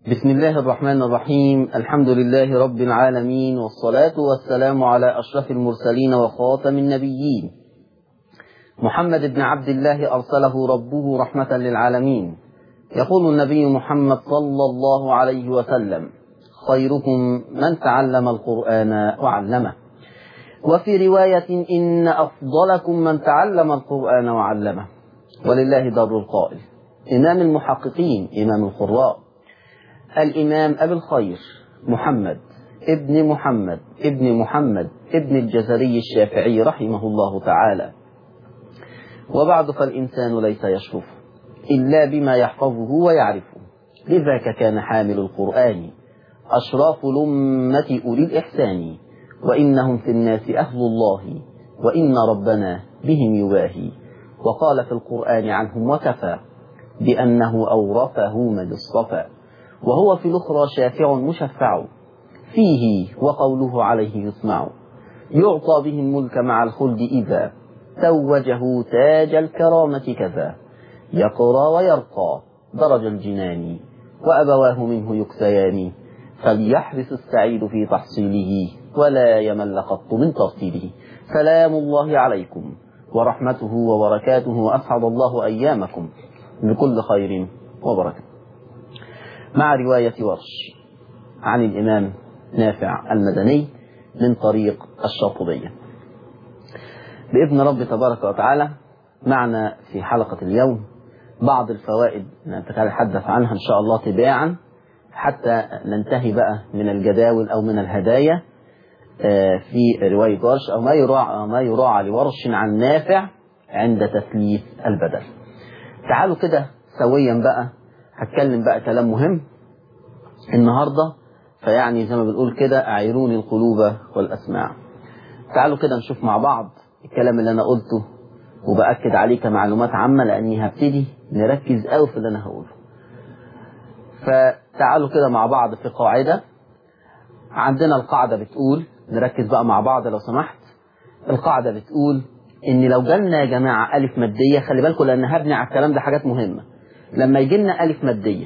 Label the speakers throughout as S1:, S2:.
S1: بسم الله الرحمن الرحيم الحمد لله رب العالمين والصلاة والسلام على أشرف المرسلين وخاتم النبيين محمد بن عبد الله أرسله ربه رحمة للعالمين يقول النبي محمد صلى الله عليه وسلم خيركم من تعلم القرآن وعلمه وفي رواية إن أفضلكم من تعلم القرآن وعلمه ولله در القائل إمام المحققين إمام القراء الإمام أبي الخير محمد ابن محمد ابن محمد ابن الجزري الشافعي رحمه الله تعالى وبعد فالإنسان ليس يشرف إلا بما يحفظه ويعرفه لذاك كان حامل القرآن أشراف الأمة أولي الإحسان وإنهم في الناس أهل الله وإن ربنا بهم يباهي وقال في القرآن عنهم وكفى بأنه أورثه من اصطفى وهو في الأخرى شافع مشفع فيه وقوله عليه يسمع يعطى به الملك مع الخلد إذا توجه تاج الكرامة كذا يقرى ويرقى درج الجنان وأبواه منه يكسيان فليحرص السعيد في تحصيله ولا يمل قط من ترتيله سلام الله عليكم ورحمته وبركاته وأسعد الله أيامكم بكل خير وبركة مع رواية ورش عن الإمام نافع المدني من طريق الشاطبية بإذن رب تبارك وتعالى معنا في حلقة اليوم بعض الفوائد نتحدث عنها إن شاء الله تباعا حتى ننتهي بقى من الجداول أو من الهدايا في رواية ورش أو ما يراعى ما يراعى لورش عن نافع عند تثليث البدل تعالوا كده سويا بقى هتكلم بقى كلام مهم النهاردة فيعني زي ما بنقول كده أعيروني القلوب والأسماع تعالوا كده نشوف مع بعض الكلام اللي أنا قلته وبأكد عليه كمعلومات عامة لأني هبتدي نركز قوي في اللي أنا هقوله فتعالوا كده مع بعض في قاعدة عندنا القاعدة بتقول نركز بقى مع بعض لو سمحت القاعدة بتقول إن لو جالنا يا جماعة ألف مادية خلي بالكم لأن هبني على الكلام ده حاجات مهمة لما يجي لنا ألف مادية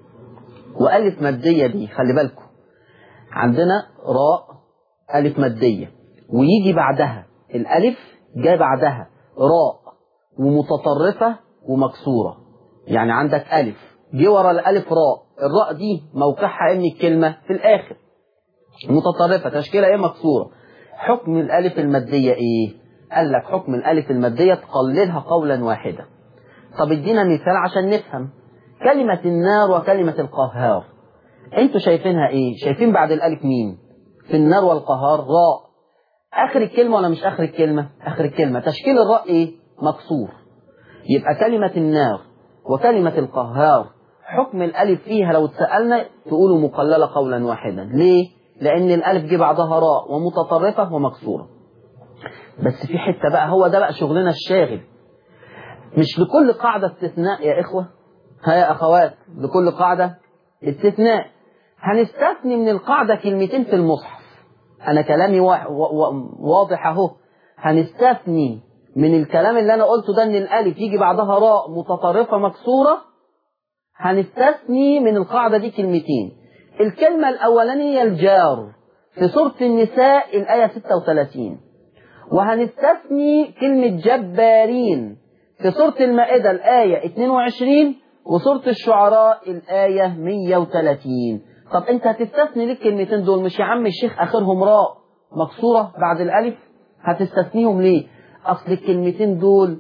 S1: وألف مادية دي خلي بالكم عندنا راء ألف مادية ويجي بعدها الألف جاء بعدها راء ومتطرفة ومكسورة يعني عندك ألف جه ورا الألف راء الراء دي موقعها إن الكلمة في الآخر متطرفة تشكيلة إيه مكسورة حكم الألف المادية إيه قال لك حكم الألف المادية تقللها قولا واحدا طب ادينا مثال عشان نفهم كلمة النار وكلمة القهار انتوا شايفينها ايه شايفين بعد الالف مين في النار والقهار راء اخر الكلمة ولا مش اخر الكلمة اخر الكلمة تشكيل الراء ايه مكسور يبقى كلمة النار وكلمة القهار حكم الالف فيها لو اتسألنا تقولوا مقللة قولا واحدا ليه لان الالف جه بعدها راء ومتطرفة ومكسورة بس في حتة بقى هو ده بقى شغلنا الشاغل مش لكل قاعدة استثناء يا إخوة ها يا أخوات لكل قاعدة استثناء هنستثني من القاعدة كلمتين في المصحف أنا كلامي واضح أهو هنستثني من الكلام اللي أنا قلته ده إن الألف يجي بعدها راء متطرفة مكسورة هنستثني من القاعدة دي كلمتين الكلمة الأولانية الجار في سورة النساء الآية 36 وهنستثني كلمة جبارين في سورة المائدة الآية 22 وسورة الشعراء الآية 130 طب أنت هتستثني ليه الكلمتين دول مش يا عم الشيخ آخرهم راء مكسورة بعد الألف هتستثنيهم ليه أصل الكلمتين دول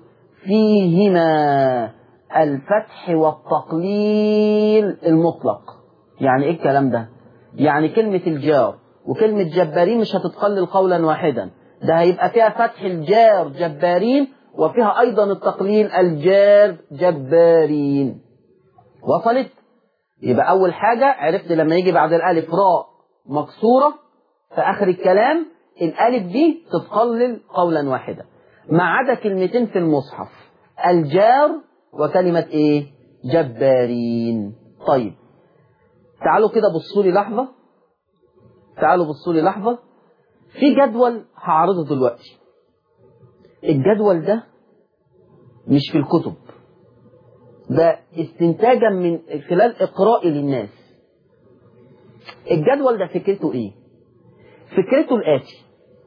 S1: فيهما الفتح والتقليل المطلق يعني إيه الكلام ده يعني كلمة الجار وكلمة جبارين مش هتتقلل قولا واحدا ده هيبقى فيها فتح الجار جبارين وفيها أيضا التقليل الجار جبارين وصلت يبقى أول حاجة عرفت لما يجي بعد الألف راء مكسورة في آخر الكلام الألف دي تتقلل قولا واحدا ما عدا كلمتين في المصحف الجار وكلمة إيه جبارين طيب تعالوا كده بصوا لي لحظة تعالوا بصوا لي لحظة في جدول هعرضه دلوقتي الجدول ده مش في الكتب ده استنتاجا من خلال إقرائي للناس الجدول ده فكرته ايه فكرته الآتي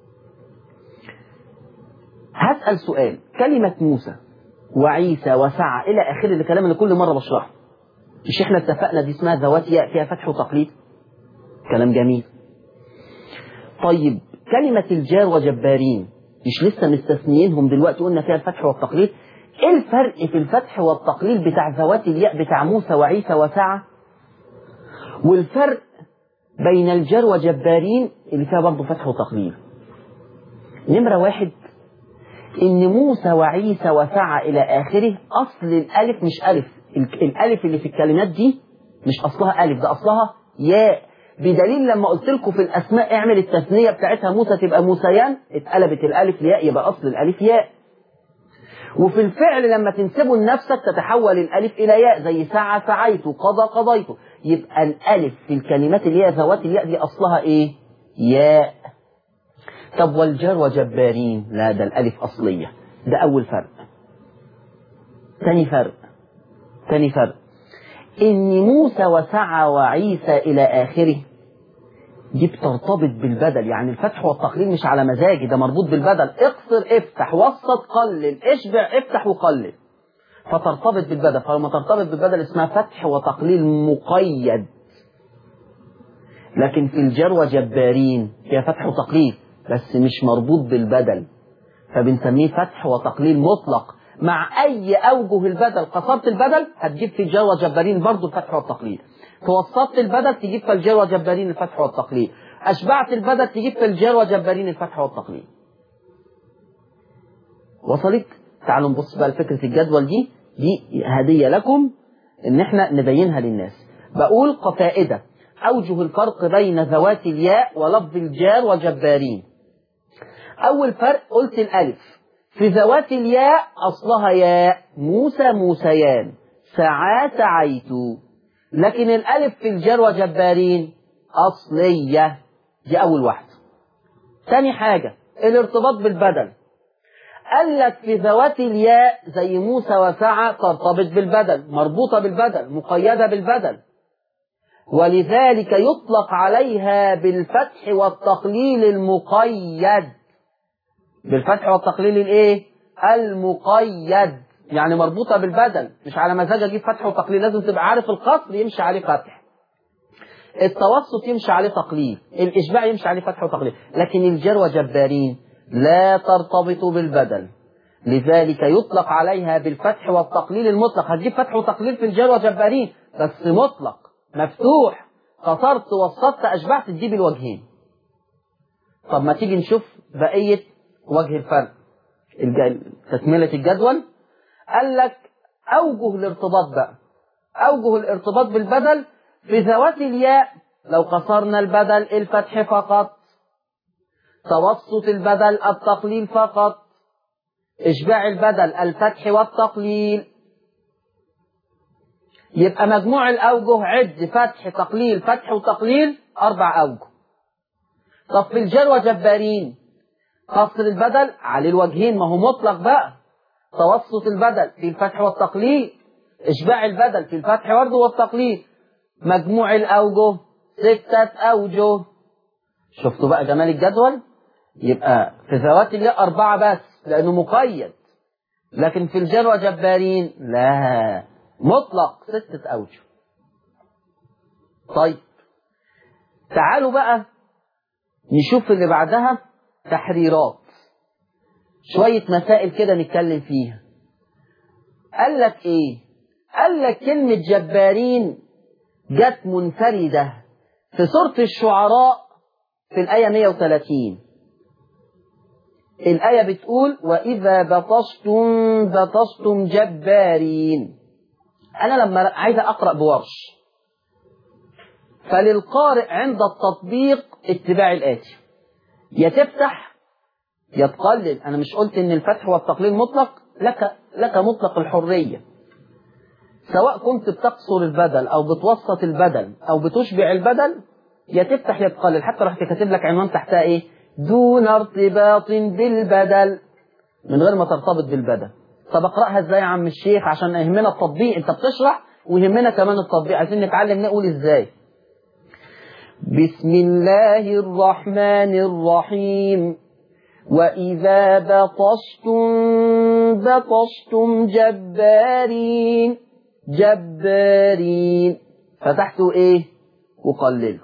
S1: هسأل سؤال كلمة موسى وعيسى وسعى إلى آخر الكلام اللي كل مرة بشرحه مش احنا اتفقنا دي اسمها ذوات ياء فيها فتح وتقليد كلام جميل طيب كلمة الجار وجبارين مش لسه مستثنيينهم دلوقتي قلنا فيها الفتح والتقليد ايه الفرق في الفتح والتقليد بتاع ذوات الياء بتاع موسى وعيسى وسعى والفرق بين الجار وجبارين اللي فيها برضه فتح وتقليد نمرة واحد ان موسى وعيسى وسعى الى اخره اصل الالف مش الف الالف اللي في الكلمات دي مش اصلها الف ده اصلها ياء بدليل لما قلت لكم في الاسماء اعمل التثنيه بتاعتها موسى تبقى موسيان اتقلبت الالف لياء يبقى اصل الالف ياء وفي الفعل لما تنسبه لنفسك تتحول الالف الى ياء زي سعى سعيت قضى قضيت يبقى الالف في الكلمات اللي هي ذوات الياء دي اصلها ايه ياء طب والجار وجبارين لا ده الالف اصليه ده اول فرق ثاني فرق ثاني فرق ان موسى وسعى وعيسى الى اخره دي بترتبط بالبدل يعني الفتح والتقليل مش على مزاجي ده مربوط بالبدل اقصر افتح وسط قلل اشبع افتح وقلل فترتبط بالبدل فلما ترتبط بالبدل اسمها فتح وتقليل مقيد لكن في الجر وجبارين فيها فتح وتقليل بس مش مربوط بالبدل فبنسميه فتح وتقليل مطلق مع اي اوجه البدل قصرت البدل هتجيب في الجر وجبارين برضه الفتح والتقليل توسطت البدل تجيب في الجر وجبارين الفتح والتقليل اشبعت البدل تجيب في الجر وجبارين الفتح والتقليل وصلت تعالوا نبص بقى لفكرة الجدول دي دي هدية لكم ان احنا نبينها للناس بقول قفائدة اوجه الفرق بين ذوات الياء ولفظ الجار وجبارين اول فرق قلت الالف في ذوات الياء اصلها ياء موسى موسيان سعى سعيت لكن الالف في الجار وجبارين اصلية دي اول واحدة تاني حاجة الارتباط بالبدل قال لك في ذوات الياء زي موسى وسعى ترتبط بالبدل مربوطة بالبدل مقيدة بالبدل ولذلك يطلق عليها بالفتح والتقليل المقيد بالفتح والتقليل الايه المقيد يعني مربوطة بالبدل مش على مزاج اجيب فتح وتقليل لازم تبقى عارف القصر يمشي عليه فتح التوسط يمشي عليه تقليل الاشباع يمشي عليه فتح وتقليل لكن الجر وجبارين لا ترتبط بالبدل لذلك يطلق عليها بالفتح والتقليل المطلق هتجيب فتح وتقليل في الجر وجبارين بس مطلق مفتوح قصرت وسطت أشبعت تجيب الوجهين طب ما تيجي نشوف بقية وجه الفرق تكملة الجدول قال لك أوجه الارتباط بقى أوجه الارتباط بالبدل في ذوات الياء لو قصرنا البدل الفتح فقط توسط البدل التقليل فقط إشباع البدل الفتح والتقليل يبقى مجموع الأوجه عد فتح تقليل فتح وتقليل أربع أوجه طب في الجر وجبارين قصر البدل على الوجهين ما هو مطلق بقى توسط البدل في الفتح والتقليل إشباع البدل في الفتح برضه والتقليل مجموع الأوجه ستة أوجه شفتوا بقى جمال الجدول يبقى في ذوات الياء أربعة بس لأنه مقيد لكن في الجر وجبارين لا مطلق ستة أوجه طيب تعالوا بقى نشوف اللي بعدها تحريرات شوية مسائل كده نتكلم فيها قال لك ايه قال لك كلمة جبارين جت منفردة في سورة الشعراء في الآية 130 الآية بتقول وإذا بطشتم بطشتم جبارين أنا لما عايز أقرأ بورش فللقارئ عند التطبيق اتباع الآتي يا تفتح يا تقلل أنا مش قلت إن الفتح والتقليل مطلق لك لك مطلق الحرية سواء كنت بتقصر البدل أو بتوسط البدل أو بتشبع البدل يا تفتح يا تقلل حتى رحت كاتب لك عنوان تحتها إيه دون ارتباط بالبدل من غير ما ترتبط بالبدل طب اقراها ازاي يا عم الشيخ عشان يهمنا التطبيق انت بتشرح ويهمنا كمان التطبيق عايزين نتعلم نقول ازاي بسم الله الرحمن الرحيم وإذا بطشتم بطشتم جبارين جبارين فتحتوا ايه وقللت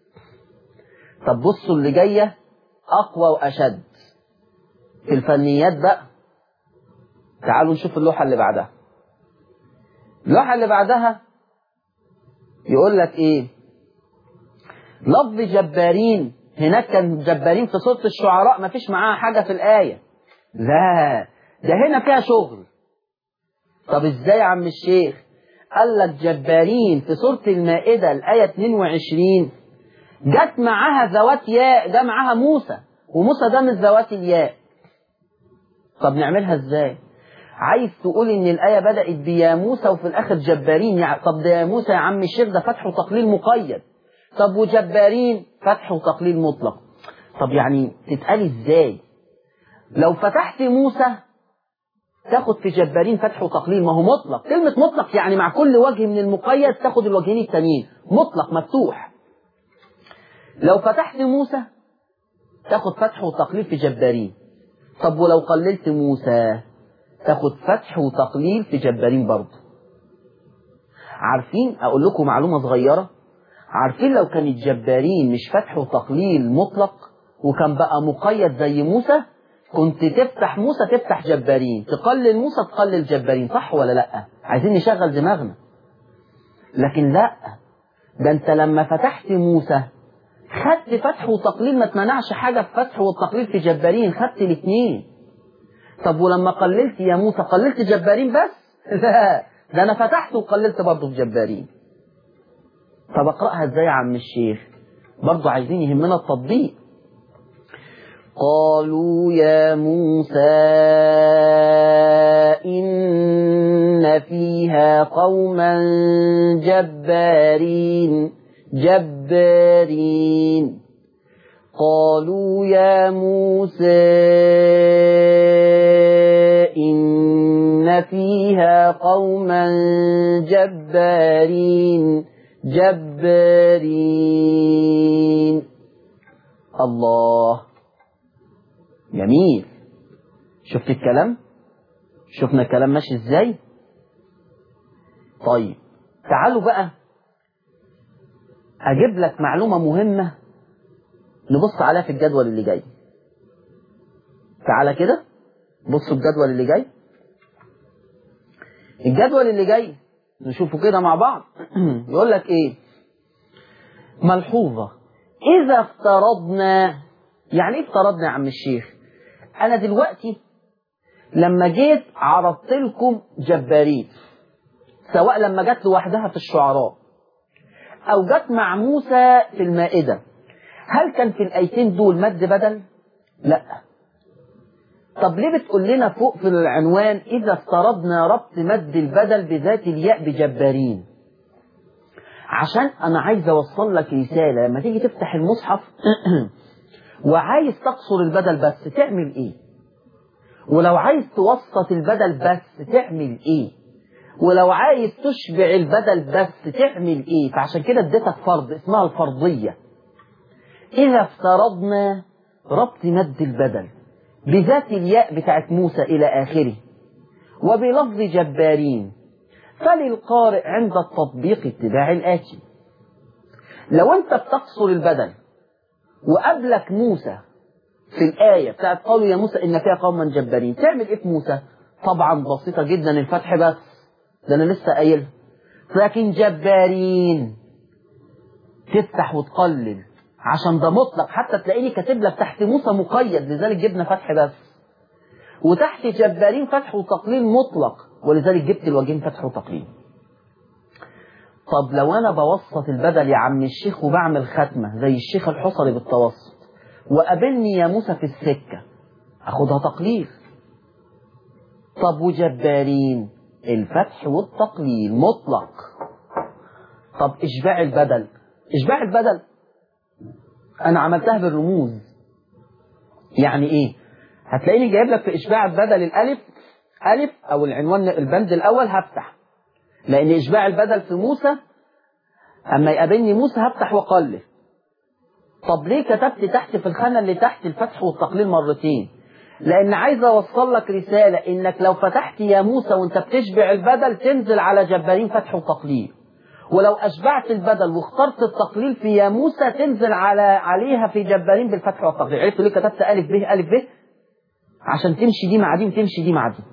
S1: طب بصوا اللي جاية أقوى وأشد في الفنيات بقى تعالوا نشوف اللوحة اللي بعدها اللوحة اللي بعدها يقول لك ايه لفظ جبارين هناك كان جبارين في سورة الشعراء ما فيش معاها حاجة في الآية لا ده هنا فيها شغل طب ازاي يا عم الشيخ قال لك جبارين في سورة المائدة الآية 22 جت معاها ذوات ياء ده معاها موسى وموسى ده من ذوات الياء طب نعملها ازاي عايز تقول ان الآية بدأت بيا موسى وفي الآخر جبارين يعني طب ده يا موسى يا عم الشيخ ده فتح وتقليل مقيد طب وجبارين فتح وتقليل مطلق طب يعني تتقال ازاي لو فتحت موسى تاخد في جبارين فتح وتقليل ما هو مطلق كلمة مطلق يعني مع كل وجه من المقيد تاخد الوجهين التانيين مطلق مفتوح لو فتحت موسى تاخد فتح وتقليل في جبارين طب ولو قللت موسى تاخد فتح وتقليل في جبارين برضه عارفين اقول لكم معلومة صغيرة عارفين لو كانت جبارين مش فتح وتقليل مطلق وكان بقى مقيد زي موسى كنت تفتح موسى تفتح جبارين تقلل موسى تقلل جبارين صح ولا لا عايزين نشغل دماغنا لكن لا ده انت لما فتحت موسى خدت فتح وتقليل ما تمنعش حاجة في فتح والتقليل في جبارين خدت الاثنين طب ولما قللت يا موسى قللت جبارين بس لا ده انا فتحت وقللت برضه في جبارين طب اقرأها ازاي يا عم الشيخ برضه عايزين يهمنا التطبيق قالوا يا موسى إن فيها قوما جبارين جبارين قالوا يا موسى إن فيها قوما جبارين جبارين الله جميل شفت الكلام شفنا الكلام ماشي ازاي طيب تعالوا بقى اجيب لك معلومة مهمة نبص عليها في الجدول اللي جاي تعالى كده بصوا الجدول اللي جاي الجدول اللي جاي نشوفه كده مع بعض يقول لك ايه ملحوظة اذا افترضنا يعني ايه افترضنا يا عم الشيخ انا دلوقتي لما جيت عرضت لكم جبارين سواء لما جت لوحدها في الشعراء او جت مع موسى في المائدة هل كان في الايتين دول مد بدل لا طب ليه بتقول لنا فوق في العنوان اذا افترضنا ربط مد البدل بذات الياء بجبارين عشان انا عايز اوصل لك رسالة لما تيجي تفتح المصحف وعايز تقصر البدل بس تعمل ايه ولو عايز توسط البدل بس تعمل ايه ولو عايز تشبع البدل بس تعمل ايه فعشان كده اديتك فرض اسمها الفرضية اذا افترضنا ربط مد البدل بذات الياء بتاعت موسى الى اخره وبلفظ جبارين فللقارئ عند التطبيق اتباع الآتي لو انت بتقصر البدل وقبلك موسى في الآية بتاعت قالوا يا موسى إن فيها قوما جبارين تعمل إيه في موسى طبعا بسيطة جدا الفتح بس ده أنا لسه قايل لكن جبارين تفتح وتقلل عشان ده مطلق حتى تلاقيني كاتب لك تحت موسى مقيد لذلك جبنا فتح بس وتحت جبارين فتح وتقليل مطلق ولذلك جبت الوجهين فتح وتقليل طب لو انا بوسط البدل يا عم الشيخ وبعمل ختمة زي الشيخ الحصري بالتوسط وقابلني يا موسى في السكة اخدها تقليل طب وجبارين الفتح والتقليل مطلق طب اشباع البدل اشباع البدل انا عملتها بالرموز يعني ايه هتلاقيني جايب لك في اشباع البدل الالف الف او العنوان البند الاول هفتح لان اشباع البدل في موسى اما يقابلني موسى هفتح واقلل طب ليه كتبت تحت في الخانة اللي تحت الفتح والتقليل مرتين لان عايز اوصل لك رسالة انك لو فتحت يا موسى وانت بتشبع البدل تنزل على جبارين فتح وتقليل ولو اشبعت البدل واخترت التقليل في يا موسى تنزل على عليها في جبارين بالفتح والتقليل عرفت ليه كتبت الف ب الف ب عشان تمشي دي مع دي وتمشي دي مع دي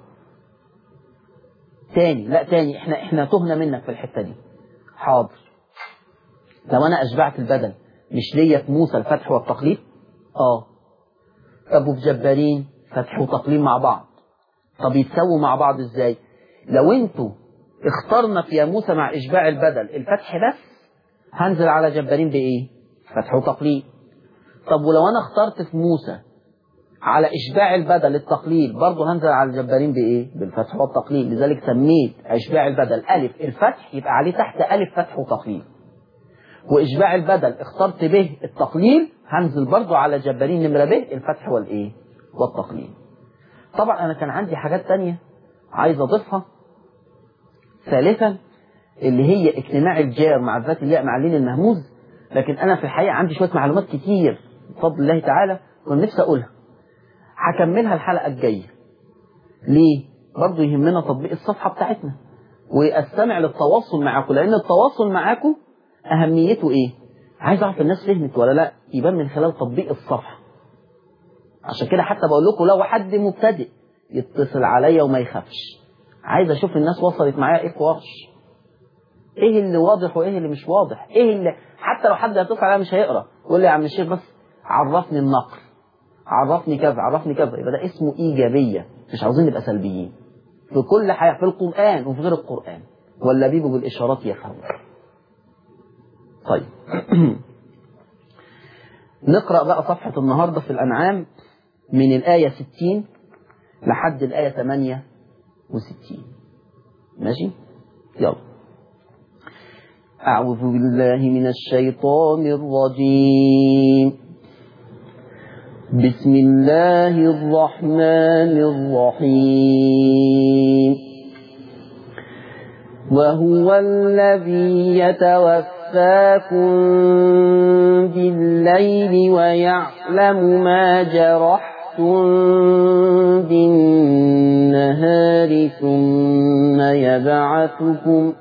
S1: تاني لا تاني احنا احنا تهنا منك في الحتة دي حاضر لو انا اشبعت البدل مش ليا في موسى الفتح والتقليل اه طب وفي جبارين فتح وتقليل مع بعض طب يتسووا مع بعض ازاي لو انتوا اخترنا في يا موسى مع اشباع البدل الفتح بس هنزل على جبارين بايه فتح وتقليل طب ولو انا اخترت في موسى على اشباع البدل التقليل برضه هنزل على الجبارين بايه بالفتح والتقليل لذلك سميت اشباع البدل الف الفتح يبقى عليه تحت الف فتح وتقليل واشباع البدل اخترت به التقليل هنزل برضه على جبارين نمره ب الفتح والايه والتقليل طبعا انا كان عندي حاجات تانية عايز اضيفها ثالثا اللي هي اجتماع الجار مع ذات الياء مع اللين المهموز لكن انا في الحقيقه عندي شويه معلومات كتير بفضل الله تعالى كنت نفسي اقولها هكملها الحلقه الجايه ليه برضه يهمنا تطبيق الصفحه بتاعتنا واستمع للتواصل معاكم لان التواصل معاكم اهميته ايه عايز اعرف الناس فهمت ولا لا يبان من خلال تطبيق الصفحه عشان كده حتى بقول لكم لو حد مبتدئ يتصل عليا وما يخافش عايز اشوف الناس وصلت معايا ايه في ورش ايه اللي واضح وايه اللي مش واضح ايه اللي حتى لو حد هيتصل عليا مش هيقرا يقول لي يا عم الشيخ بس عرفني النقل عرفني كذا عرفني كذا يبقى ده اسمه ايجابيه مش عاوزين نبقى سلبيين في كل حاجه في القران وفي غير القران واللبيب بالاشارات يفهم طيب نقرا بقى صفحه النهارده في الانعام من الايه 60 لحد الايه 68 ماشي يلا أعوذ بالله من الشيطان الرجيم بسم الله الرحمن الرحيم وهو الذي يتوفاكم بالليل ويعلم ما جرحتم بالنهار ثم يبعثكم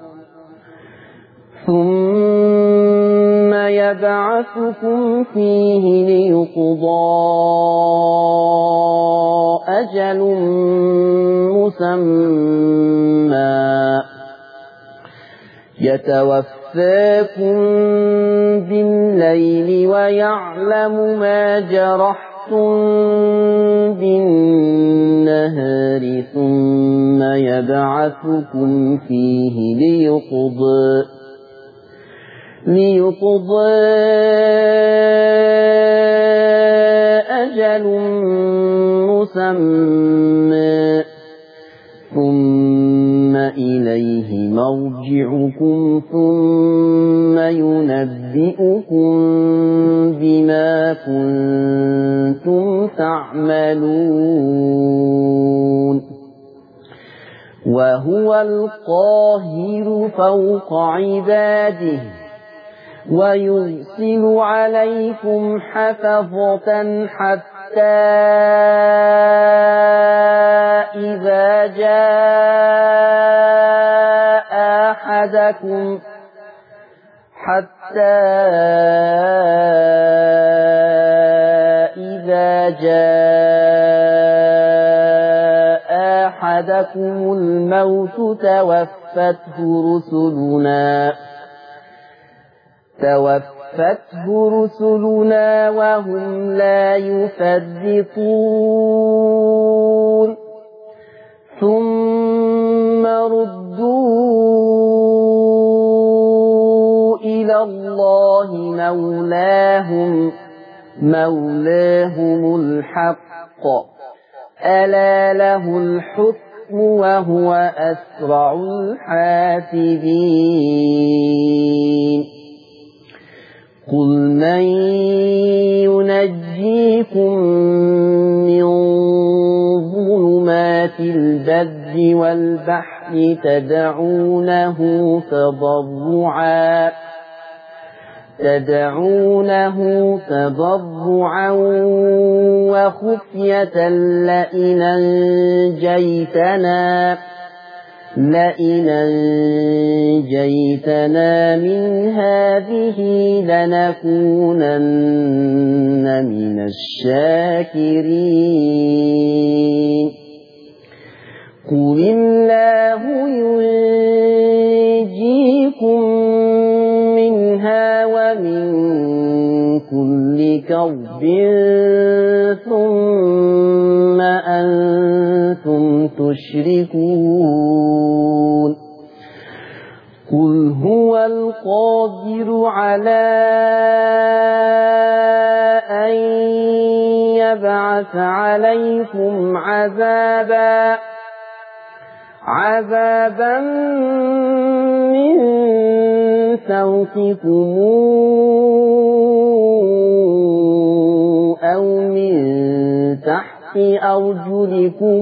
S1: ثم يبعثكم فيه ليقضى أجل مسمى يتوفاكم بالليل ويعلم ما جرحتم بالنهار ثم يبعثكم فيه ليقضى ليقضى أجل مسمى ثم إليه مرجعكم ثم ينبئكم بما كنتم تعملون وهو القاهر فوق عباده ويرسل عليكم حفظة حتى إذا جاء أحدكم حتى إذا جاء أحدكم الموت توفته رسلنا توفته رسلنا وهم لا يفرطون ثم ردوا إلى الله مولاهم مولاهم الحق ألا له الحكم وهو أسرع الحاسبين قل من ينجيكم من ظلمات البر والبحر تدعونه تضرعا تدعونه تضرعا وخفية لئن أنجيتنا لئن أنجيتنا من هذه لنكونن من الشاكرين قل الله ينجيكم منها ومن كل كرب ثم أنتم تشركون قل هو القادر على أن يبعث عليكم عذابا عذابا من فوقكم أو من تحت أرجلكم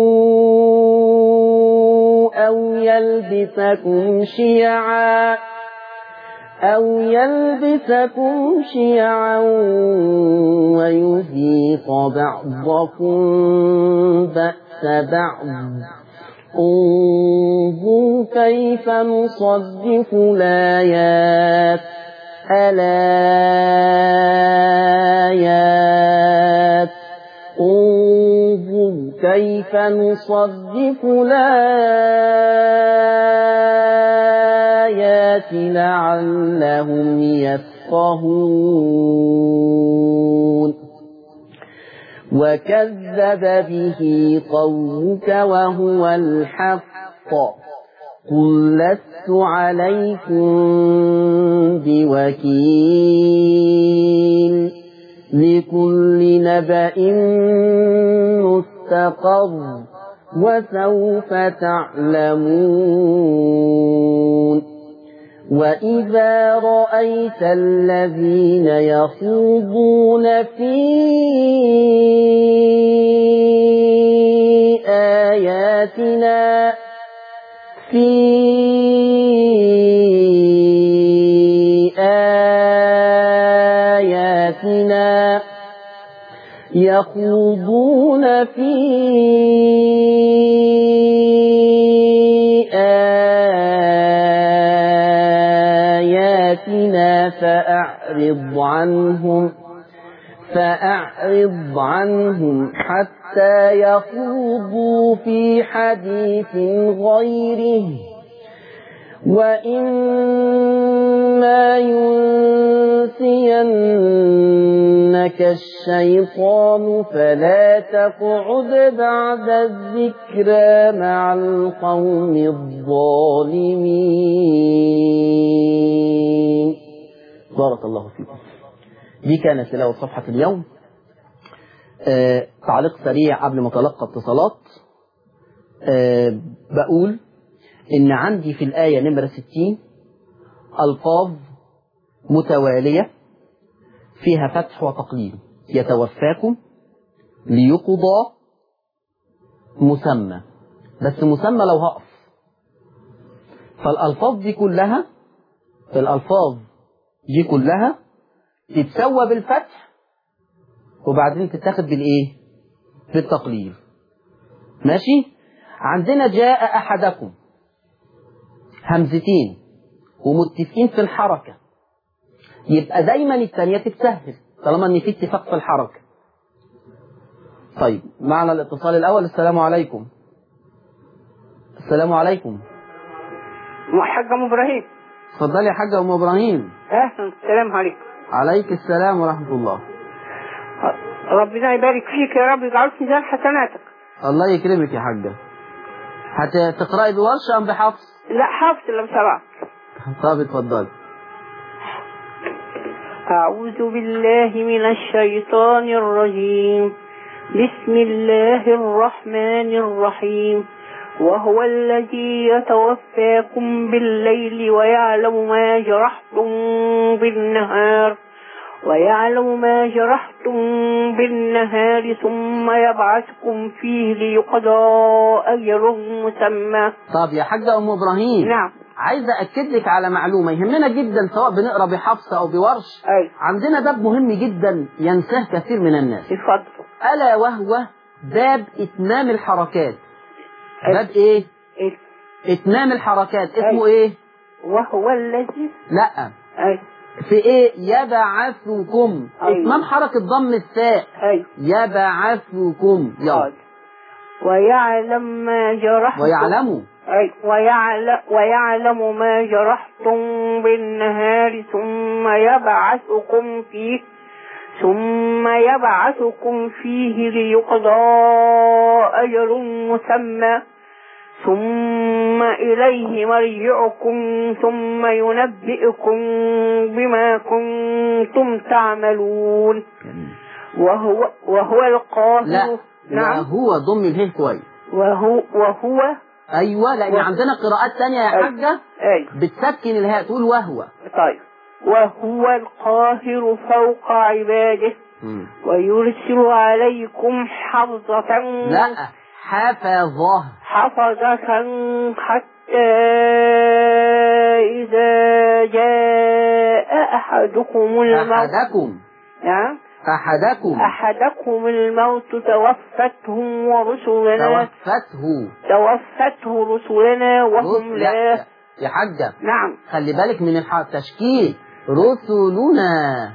S1: أو يلبسكم شيعا أو يلبسكم شيعا ويذيق بعضكم بأس بعض انظر كيف نصدف الآيات الآيات انظر كيف نصدف الآيات لعلهم يفقهون وكذب به قومك وهو الحق قل لست عليكم بوكيل لكل نبأ مستقر وسوف تعلمون وإذا رأيت الذين يخوضون في آياتنا في آياتنا يخوضون في آياتنا فأعرض عنهم فأعرض عنهم حتى يخوضوا في حديث غيره وإما ينسينك الشيطان فلا تقعد بعد الذكرى مع القوم الظالمين بارك الله فيكم دي كانت تلاوة صفحة اليوم آه تعليق سريع قبل ما تلقى اتصالات آه بقول إن عندي في الآية نمرة 60 ألفاظ متوالية فيها فتح وتقليل يتوفاكم ليقضى مسمى بس مسمى لو هقف فالألفاظ دي كلها الألفاظ دي كلها تتسوى بالفتح وبعدين تتاخد بالإيه؟ بالتقليل ماشي؟ عندنا جاء أحدكم همزتين ومتفقين في الحركة يبقى دايما الثانية تتسهل طالما ان في اتفاق في الحركة طيب معنا الاتصال الأول السلام عليكم السلام عليكم
S2: حاج ام ابراهيم
S1: اتفضلي يا حاجة أم إبراهيم
S2: اهلا السلام عليكم
S1: عليك السلام ورحمة الله
S2: ربنا يبارك فيك يا رب يجعل في ميزان حسناتك
S1: الله يكرمك يا حاجة هتقرأي بورش أم بحفص
S2: لا حافظ لو سمحت
S1: طب اتفضلي
S2: أعوذ بالله من الشيطان الرجيم بسم الله الرحمن الرحيم وهو الذي يتوفاكم بالليل ويعلم ما جرحتم بالنهار ويعلم ما جرحتم بالنهار ثم يبعثكم فيه ليقضى أجل مسمى
S1: طب يا حاجة أم إبراهيم
S2: نعم
S1: عايز أكد لك على معلومة يهمنا جدا سواء بنقرأ بحفص أو بورش
S2: ايوه
S1: عندنا باب مهم جدا ينساه كثير من الناس
S2: اتفضل
S1: ألا وهو باب إتمام الحركات باب إيه؟
S2: إيه؟
S1: إتمام الحركات اسمه
S2: أيوة.
S1: إيه؟
S2: وهو الذي
S1: لا
S2: ايوه
S1: في إيه؟ يبعثكم
S2: أيوة.
S1: إتمام حركة ضم الثاء
S2: ايوه
S1: يبعثكم يلا
S2: حاضر. ويعلم ما جرحتم
S1: ويعلموا
S2: أي ويعلم, ويعلم ما جرحتم بالنهار ثم يبعثكم فيه ثم يبعثكم فيه ليقضى أجل مسمى ثم إليه مرجعكم ثم ينبئكم بما كنتم تعملون وهو وهو القاهر
S1: لا
S2: نعم
S1: وهو ضم اله كويس
S2: وهو وهو
S1: ايوه لان
S2: و-
S1: عندنا قراءات تانية يا
S2: أيوة.
S1: حاجة
S2: أي
S1: بتسكن الهاء تقول وهو
S2: طيب وهو القاهر فوق عباده
S1: مم.
S2: ويرسل عليكم حفظة
S1: لا حفظه
S2: حفظة حتى إذا جاء أحدكم الموت
S1: احدكم
S2: نعم
S1: احدكم
S2: أحدكم الموت توفتهم ورسلنا
S1: توفته
S2: توفته رسلنا وهم
S1: رس-
S2: لا
S1: يا حاجة
S2: نعم
S1: خلي بالك من الح- التشكيل رسلنا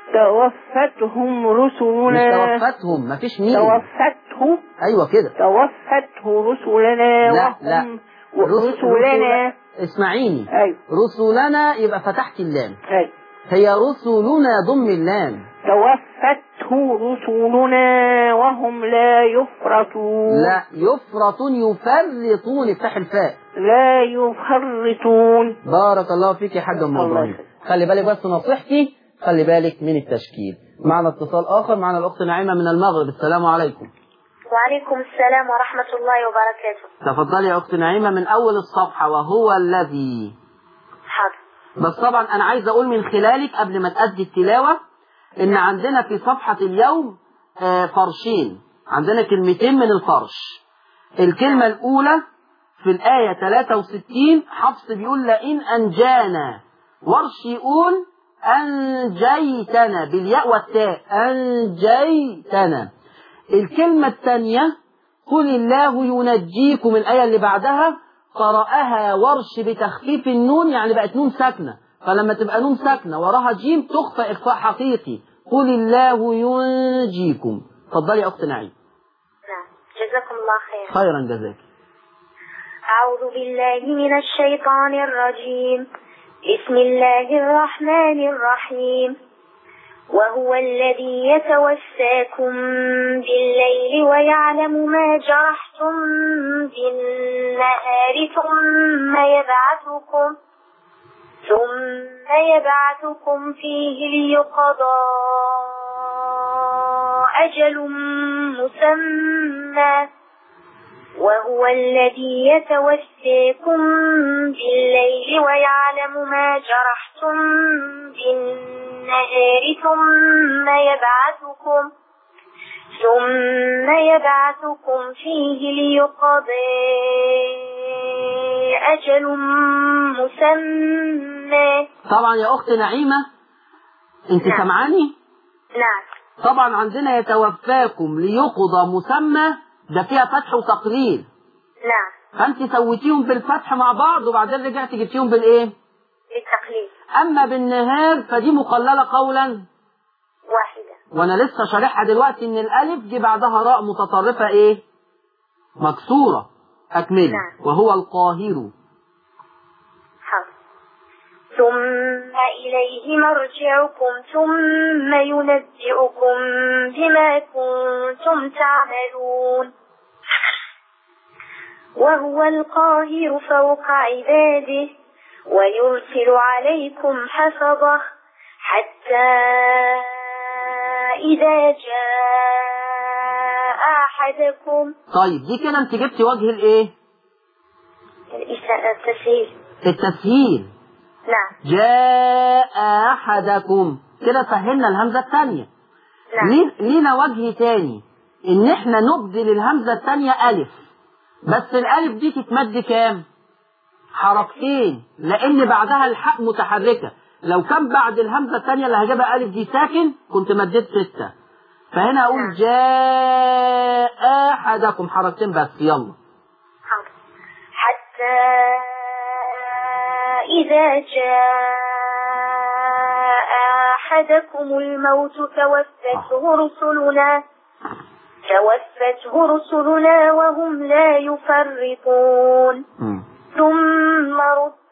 S2: توفتهم
S1: مش
S2: رسلنا
S1: توفتهم مفيش مين
S2: توفته
S1: ايوه كده
S2: توفته رسلنا
S1: لا لا
S2: وهم
S1: رس-
S2: رسلنا
S1: رسل- اسمعيني
S2: أيوة
S1: رسلنا يبقى فتحت اللام
S2: أيوة
S1: هي رسلنا ضم اللام
S2: توفته رسلنا وهم لا يفرطون
S1: لا يفرطون يفرطون افتح الفاء
S2: لا يفرطون
S1: بارك الله فيك يا حاج ام
S2: الله
S1: ابراهيم
S2: يخليك.
S1: خلي بالك بس نصيحتي خلي بالك من التشكيل معنا اتصال اخر معنا الاخت نعيمه من المغرب السلام عليكم
S3: وعليكم السلام ورحمة الله وبركاته
S1: تفضلي يا اخت نعيمه من اول الصفحه وهو الذي
S3: حاضر
S1: بس طبعا انا عايز اقول من خلالك قبل ما تأدي التلاوه ان عندنا في صفحه اليوم آه، فرشين عندنا كلمتين من الفرش الكلمه الاولى في الايه 63 حفص بيقول لئن انجانا ورش يقول انجيتنا بالياء والتاء انجيتنا الكلمه الثانيه قل الله ينجيكم الآية اللي بعدها قرأها ورش بتخفيف النون يعني بقت نون ساكنة فلما تبقى نون ساكنة وراها جيم تخفى إخفاء حقيقي قل الله ينجيكم اتفضلي يا أخت نعيم
S3: نعم جزاكم الله خير
S1: خيرا جزاك
S3: أعوذ بالله من الشيطان الرجيم بسم الله الرحمن الرحيم وهو الذي يتوفاكم بالليل ويعلم ما جرحتم بالنهار ثم يبعثكم ثم يبعثكم فيه ليقضى أجل مسمى وهو الذي يتوفاكم بالليل ويعلم ما جرحتم بالنهار ثم يبعثكم ثم يبعثكم فيه ليقضي أجل مسمى
S1: طبعا يا أخت نعيمة أنت
S3: نعم.
S1: سمعاني
S3: نعم
S1: طبعا عندنا يتوفاكم ليقضى مسمى ده فيها فتح وتقليل
S3: نعم
S1: فأنت سويتيهم بالفتح مع بعض وبعدين رجعت جبتيهم بالإيه
S3: بالتقليد
S1: أما بالنهار فدي مقللة قولا
S3: واحدة
S1: وانا لسه شارحها دلوقتي ان الالف دي بعدها راء متطرفه ايه مكسوره اكملي
S3: نعم.
S1: وهو القاهر
S3: حاضر ثم إليه مرجعكم ثم ينبئكم بما كنتم تعملون وهو القاهر فوق عباده ويرسل عليكم حفظه حتى إذا جاء أحدكم
S1: طيب دي كده انت جبتي وجه الايه
S3: التسهيل
S1: التسهيل
S3: نعم
S1: جاء احدكم كده سهلنا الهمزه الثانيه
S3: نعم
S1: ليه- لينا وجه تاني ان احنا نبدل الهمزه الثانيه الف بس الالف دي تتمد كام حركتين لان بعدها الحاء متحركه لو كان بعد الهمزه الثانيه اللي هجيبها الف دي ساكن كنت مديت سته فهنا اقول جاء احدكم حركتين بس يلا
S3: حاضر حتى إذا جاء أحدكم الموت توفته رسلنا توفته رسلنا وهم لا يفرطون
S1: مم.
S3: ثم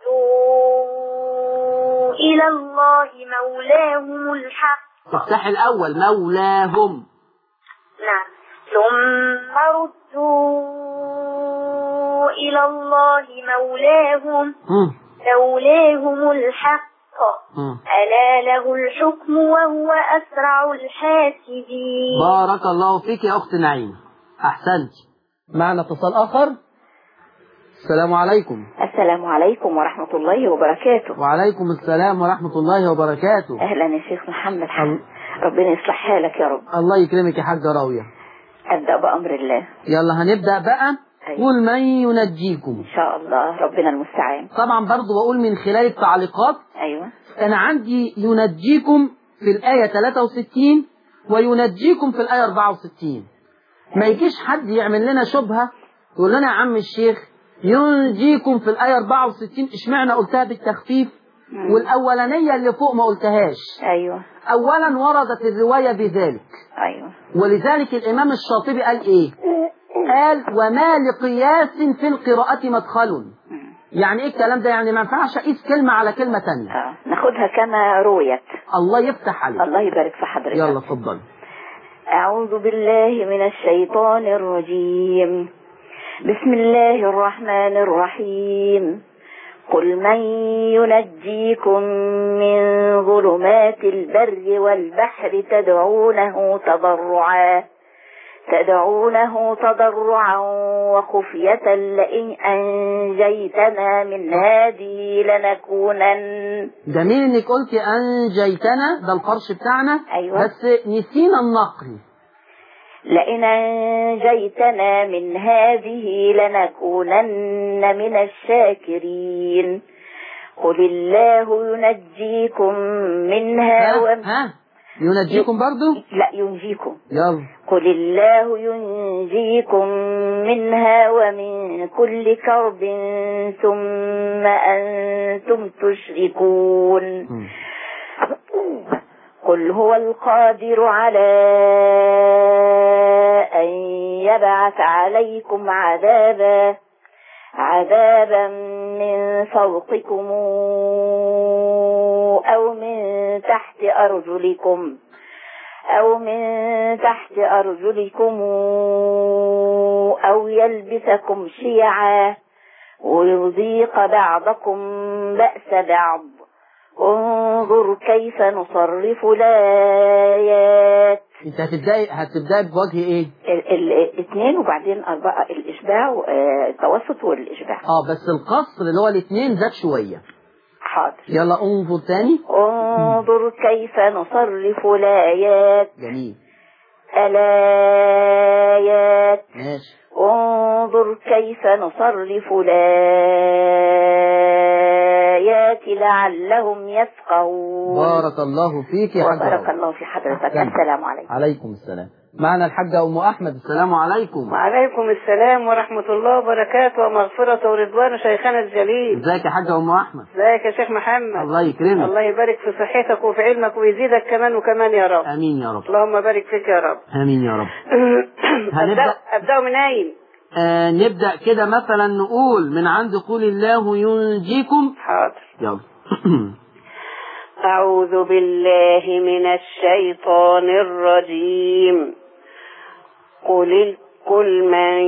S3: ردوا إلى الله مولاهم الحق
S1: تفتح الاول مولاهم
S3: نعم ثم ردوا إلى الله مولاهم
S1: مم.
S3: مولاهم الحق
S1: مم.
S3: ألا له الحكم وهو أسرع الحاسبين
S1: بارك الله فيك يا اخت نعيمه احسنت معنا اتصال اخر السلام عليكم
S4: السلام عليكم ورحمة الله وبركاته
S1: وعليكم السلام ورحمة الله وبركاته
S4: أهلا يا شيخ محمد حسن ربنا يصلح حالك يا رب
S1: الله يكرمك يا حاجة راوية
S4: أبدأ بأمر الله
S1: يلا هنبدأ بقى
S4: أيوة.
S1: قل من ينجيكم
S4: إن شاء الله ربنا المستعان
S1: طبعا برضو بقول من خلال التعليقات
S4: أيوة
S1: أنا عندي ينجيكم في الآية 63 وينجيكم في الآية 64 ما يجيش حد يعمل لنا شبهة يقول لنا يا عم الشيخ ينجيكم في الآية 64 اشمعنى قلتها بالتخفيف
S4: مم.
S1: والأولانية اللي فوق ما قلتهاش
S4: أيوة
S1: أولا وردت الرواية بذلك
S4: أيوة
S1: ولذلك الإمام الشاطبي قال إيه قال وما لقياس في القراءة مدخل
S4: مم.
S1: يعني إيه الكلام ده يعني ما ينفعش أقيس كلمة على كلمة تانية
S4: آه. ناخدها كما رويت
S1: الله يفتح عليك
S4: الله يبارك في حضرتك
S1: يلا اتفضل
S4: أعوذ بالله من الشيطان الرجيم بسم الله الرحمن الرحيم قل من ينجيكم من ظلمات البر والبحر تدعونه تضرعا تدعونه تضرعا وخفية لئن أنجيتنا من هذه لنكونن
S1: جميل انك قلت انجيتنا ده الفرش بتاعنا
S4: أيوة.
S1: بس نسينا النقل
S4: لئن أنجيتنا من هذه لنكونن من الشاكرين قل الله ينجيكم منها
S1: ها,
S4: ومن
S1: ها ينجيكم برضو
S4: لا ينجيكم
S1: يلا
S4: قل الله ينجيكم منها ومن كل كرب ثم أنتم تشركون
S1: مم.
S4: قل هو القادر على أن يبعث عليكم عذابا عذابا من فوقكم أو من تحت أرجلكم أو من تحت أرجلكم أو يلبسكم شيعا ويذيق بعضكم بأس بعض انظر كيف نصرف الآيات
S1: انت هتبداي هتبداي بوجه ايه
S4: ال- ال- الاثنين وبعدين أربعة الإشباع آه، التوسط والإشباع
S1: اه بس القصر اللي هو الاثنين زاد شوية
S4: حاضر
S1: يلا انظر تاني
S4: انظر كيف نصرف الآيات
S1: جميل
S4: الآيات
S1: ماشي
S4: انظر كيف نصرف الآيات لعلهم يفقهون
S1: بارك الله فيك يا حاج
S4: وبارك
S1: راوية.
S4: الله في حضرتك
S1: أحسنت.
S4: السلام عليكم
S1: عليكم السلام معنا الحاجة أم أحمد السلام عليكم
S2: وعليكم السلام ورحمة الله وبركاته ومغفرة ورضوان شيخنا الجليل
S1: ازيك يا حاجة أم أحمد
S2: ازيك يا شيخ محمد
S1: الله يكرمك
S2: الله يبارك في صحتك وفي علمك ويزيدك كمان وكمان يا رب
S1: آمين يا رب
S2: اللهم بارك فيك يا رب
S1: آمين يا رب هنبدأ.
S2: أبدأ, أبدأ من أين
S1: آه نبدأ كده مثلا نقول من عند قول الله ينجيكم
S2: حاضر
S1: يلا
S2: أعوذ بالله من الشيطان الرجيم قل قل من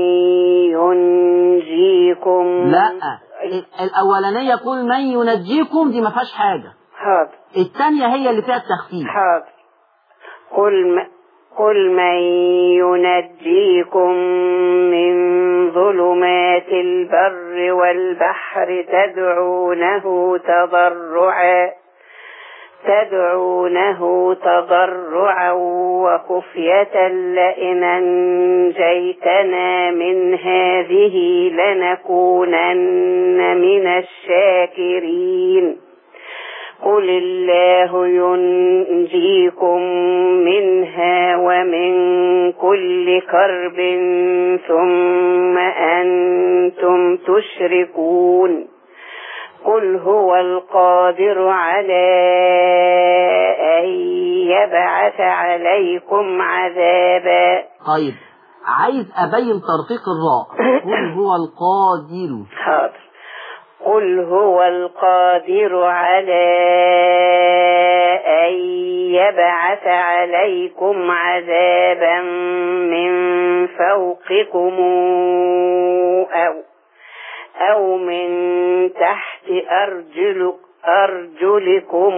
S2: ينجيكم
S1: لا ال- الأولانية قول من ينجيكم دي ما فيهاش حاجة
S2: حاضر
S1: الثانية هي اللي فيها التخفيف
S2: حاضر قل م... قل من ينجيكم من ظلمات البر والبحر تدعونه تضرعا
S5: تدعونه تضرعا وخفية لئن أنجيتنا من هذه لنكونن من الشاكرين قل الله ينجيكم منها ومن كل كرب ثم أنتم تشركون قل هو القادر على أن يبعث عليكم عذابا
S1: طيب عايز أبين ترقيق الراء قل هو القادر
S5: حاضر قل هو القادر على أن يبعث عليكم عذابا من فوقكم أو أو من تحت أرجل أرجلكم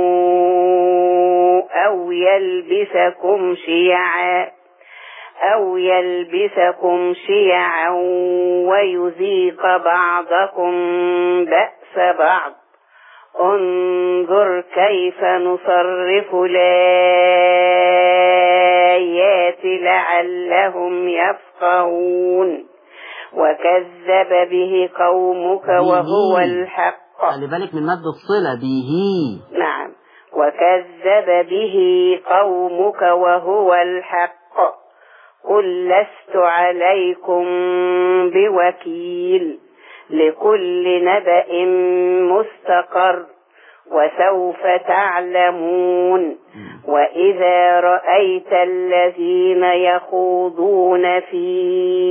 S5: أو يلبسكم شيعا أو يلبسكم شيعا ويذيق بعضكم بأس بعض انظر كيف نصرف الآيات لعلهم يفقهون وكذب به قومك وهو
S1: به.
S5: الحق
S1: خلي بالك من مد الصلة به
S5: نعم وكذب به قومك وهو الحق قل لست عليكم بوكيل لكل نبأ مستقر وسوف تعلمون وإذا رأيت الذين يخوضون في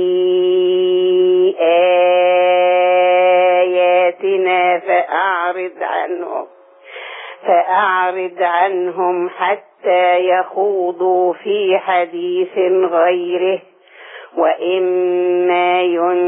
S5: آياتنا فأعرض عنهم فأعرض عنهم حتى يخوضوا في حديث غيره وإما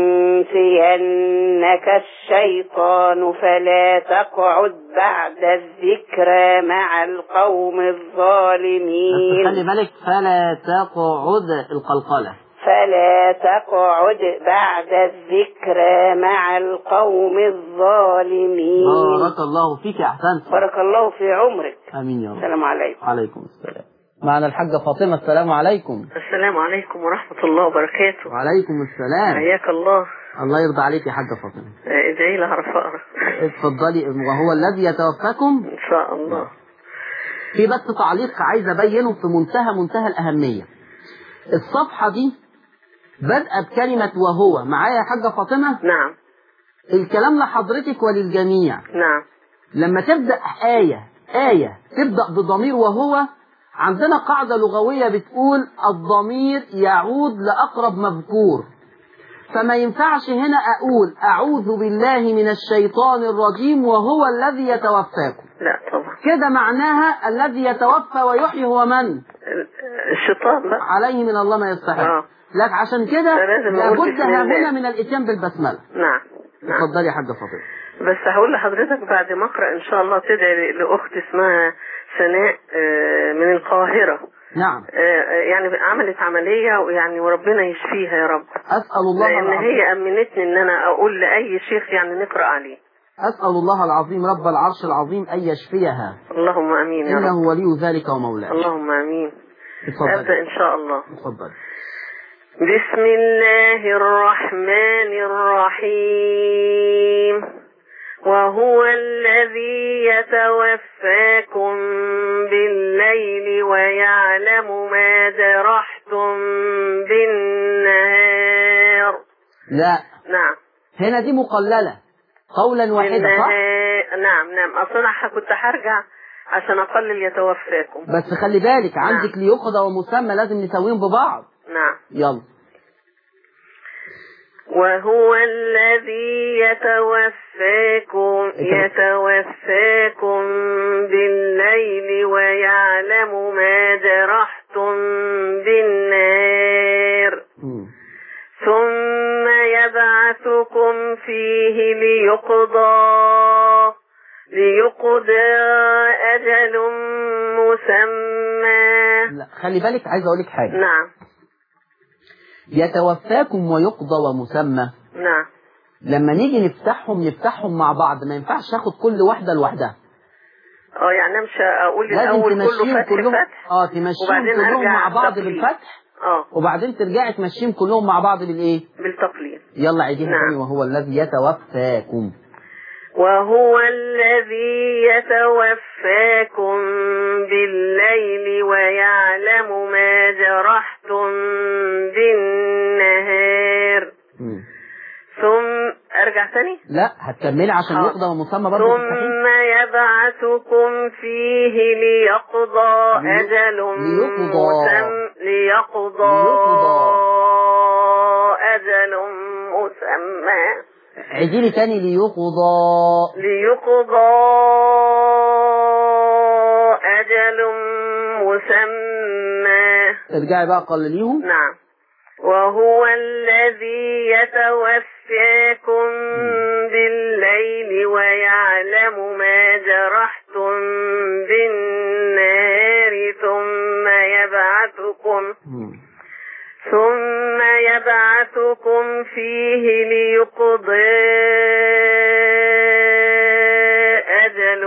S5: ينسينك الشيطان فلا تقعد بعد الذكرى مع القوم
S1: بس
S5: الظالمين
S1: خلي بالك فلا تقعد القلقلة
S5: فلا تقعد بعد الذكرى مع القوم الظالمين
S1: بارك الله فيك أحسنت
S5: بارك الله في عمرك
S1: آمين يا رب
S5: السلام عليكم
S1: عليكم السلام معنا الحاجة فاطمة السلام عليكم
S2: السلام عليكم ورحمة الله وبركاته
S1: وعليكم السلام
S2: حياك الله
S1: الله يرضى عليك يا حاجة فاطمة
S2: آه، ادعي لي هعرف اقرا
S1: اتفضلي وهو الذي يتوفاكم
S2: ان شاء الله
S1: في بس تعليق عايز ابينه في منتهى منتهى الاهميه الصفحه دي بادئه بكلمه وهو معايا يا حاجه فاطمه
S2: نعم
S1: الكلام لحضرتك وللجميع
S2: نعم
S1: لما تبدا ايه ايه تبدا بضمير وهو عندنا قاعده لغويه بتقول الضمير يعود لاقرب مذكور فما ينفعش هنا اقول اعوذ بالله من الشيطان الرجيم وهو الذي يتوفاكم
S2: لا طبعا
S1: كده معناها الذي يتوفى ويحيي هو من
S2: ال- الشيطان بقى
S1: عليه من الله ما يستحق
S2: آه.
S1: لك عشان كده
S2: فلازم أقول
S1: لابد
S2: بسم
S1: ها
S2: الله.
S1: هنا من الاتيان بالبسمله
S2: نعم نعم
S1: اتفضلي يا حاجه فاطمه
S2: بس هقول لحضرتك بعد ما اقرا ان شاء الله تدعي لاخت اسمها سناء آه، من القاهره
S1: نعم
S2: آه، آه، يعني عملت عمليه ويعني وربنا يشفيها يا رب
S1: اسال الله
S2: لان
S1: العظيم
S2: هي امنتني ان انا اقول لاي شيخ يعني نقرا عليه
S1: اسال الله العظيم رب العرش العظيم ان يشفيها
S2: اللهم امين يا رب
S1: انه ولي ذلك ومولاه
S2: اللهم امين ابدا
S1: اتفضلي
S2: ان شاء الله
S1: اتفضلي
S2: بسم الله الرحمن الرحيم وهو الذي يتوفاكم بالليل ويعلم ما جرحتم بالنهار
S1: لا
S2: نعم
S1: هنا دي مقلله قولا واحدا صح
S2: بالنهار نعم نعم اصلا أنا كنت هرجع عشان اقلل يتوفاكم
S1: بس خلي بالك عندك ليقضى ومسمى لازم نسويهم ببعض
S2: نعم
S1: يلا
S2: وهو الذي يتوفاكم يتوفاكم بالليل ويعلم ما جرحتم بالنار
S1: مم.
S2: ثم يبعثكم فيه ليقضى ليقضى أجل مسمى
S1: لا خلي بالك عايز اقول لك حاجه
S2: نعم
S1: يتوفاكم ويقضى ومسمى
S2: نعم
S1: لما نيجي نفتحهم نفتحهم مع بعض ما ينفعش اخد كل واحده لوحدها
S2: اه يعني انا مش اقول
S1: لازم
S2: الاول كله
S1: تمشيهم
S2: فتح
S1: كلهم
S2: فتح
S1: اه تمشيهم
S2: وبعدين
S1: كلهم
S2: أرجع
S1: مع بعض
S2: تقليد.
S1: بالفتح
S2: اه
S1: وبعدين ترجعي تمشيهم كلهم مع بعض بالايه
S2: بالتقليد
S1: يلا عيديها
S2: نعم.
S1: تاني وهو الذي يتوفاكم
S2: وهو الذي يتوفاكم بالليل ويعلم ما جرحتم بالنهار
S1: مم.
S2: ثم ارجع تاني
S1: لا هتكملي عشان
S2: حاضر.
S1: يقضى ومسمى برضه في الصحيح
S2: ثم يبعثكم فيه ليقضى
S1: لي-
S2: أجل
S1: ليقضى.
S2: مسمى ليقضى
S1: ليقضى.
S2: أجل مسمى
S1: عيدي لي تاني ليقضى
S2: ليقضى أجل مسمى
S1: ارجعي بقى قلليهم
S2: نعم وهو الذي يتوفاكم بالليل ويعلم ما جرحتم بالنهار ثم يبعثكم
S1: مم.
S2: ثم يبعثكم فيه ليقضي أجل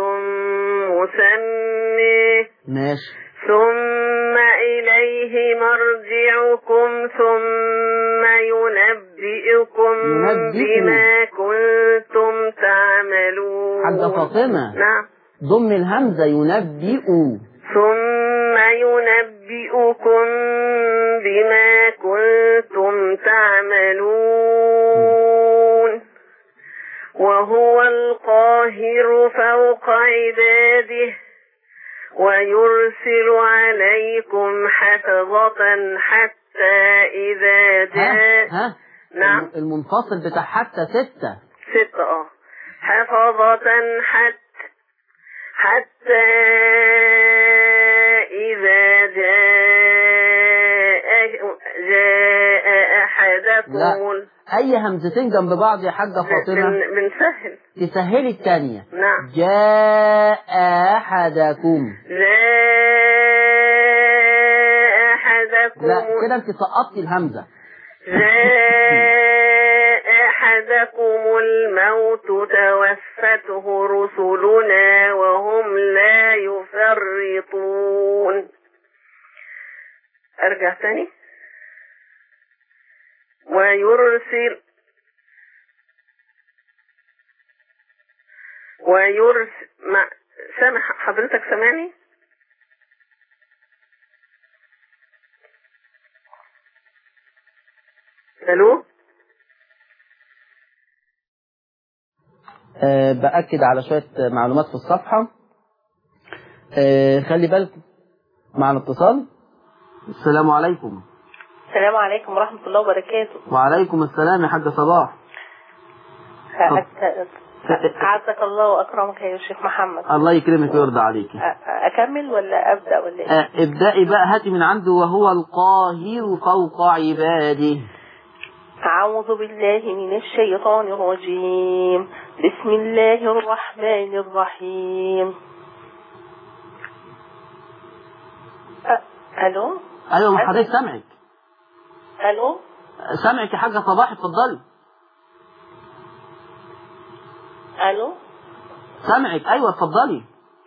S2: مسمى
S1: ماشي
S2: ثم إليه مرجعكم ثم ينبئكم
S1: ينبئكم.
S2: بما كنتم تعملون
S1: حاجة فاطمة
S2: نعم
S1: ضم الهمزة ينبئ
S2: ثم ينبئكم بما كنتم تعملون وهو القاهر فوق عباده ويرسل عليكم حفظة حتى إذا
S1: ها
S2: جاء
S1: ها
S2: نعم
S1: المنفصل بتاع حتى ستة
S2: ستة اه حفظة حتى حتى إذا جاء جاء أحدكم
S1: لا.
S2: ال-
S1: أي همزتين جنب بعض يا حاجة فاطمة
S2: بن- بنسهل
S1: تسهلي التانية
S2: نعم
S1: جاء أحدكم
S2: جاء أحدكم
S1: لا كده انت سقطتي الهمزة
S2: جاء أحدكم الموت توفته رسلنا وهم لا يفرطون أرجع تاني ويرسل ويرسل مع سامع حضرتك سامعني الو
S1: أه بأكد على شوية معلومات في الصفحة أه خلي بالكم مع الاتصال السلام عليكم
S5: السلام عليكم ورحمة الله وبركاته
S1: وعليكم السلام يا حاجة صباح
S5: أعزك الله وأكرمك يا شيخ محمد
S1: الله يكرمك ويرضى عليكي
S5: أ- أكمل ولا أبدأ ولا إيه؟
S1: أه ابدأي بقى هاتي من عنده وهو القاهر فوق عباده
S5: أعوذ بالله من الشيطان الرجيم بسم الله الرحمن الرحيم أ- ألو
S1: ايوه ما حضرتك سامعك
S5: ألو
S1: سامعك يا حاجة صباح اتفضلي
S5: ألو
S1: سامعك ايوه اتفضلي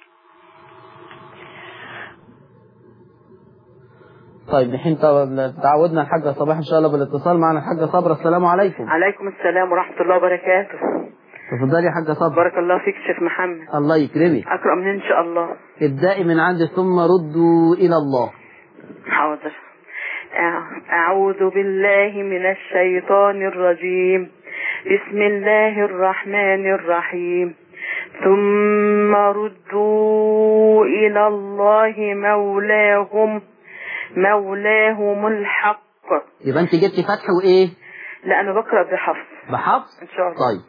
S1: طيب الحين طبعا تعودنا الحاجة صباح ان شاء الله بالاتصال معنا الحاجة صبرا السلام عليكم
S2: عليكم السلام ورحمة الله وبركاته
S1: تفضلي يا حاجة صبرا
S2: بارك الله فيك شيخ محمد
S1: الله يكرمك
S2: أقرأ من إن شاء الله
S1: ابدأي من عند ثم ردوا إلى الله
S2: حاضر أع- أعوذ بالله من الشيطان الرجيم بسم الله الرحمن الرحيم ثم ردوا إلى الله مولاهم مولاهم الحق
S1: يبقى انت جبتي فتح وايه
S2: لا أنا بقرأ بحفظ
S1: بحفص
S2: إن شاء الله
S1: طيب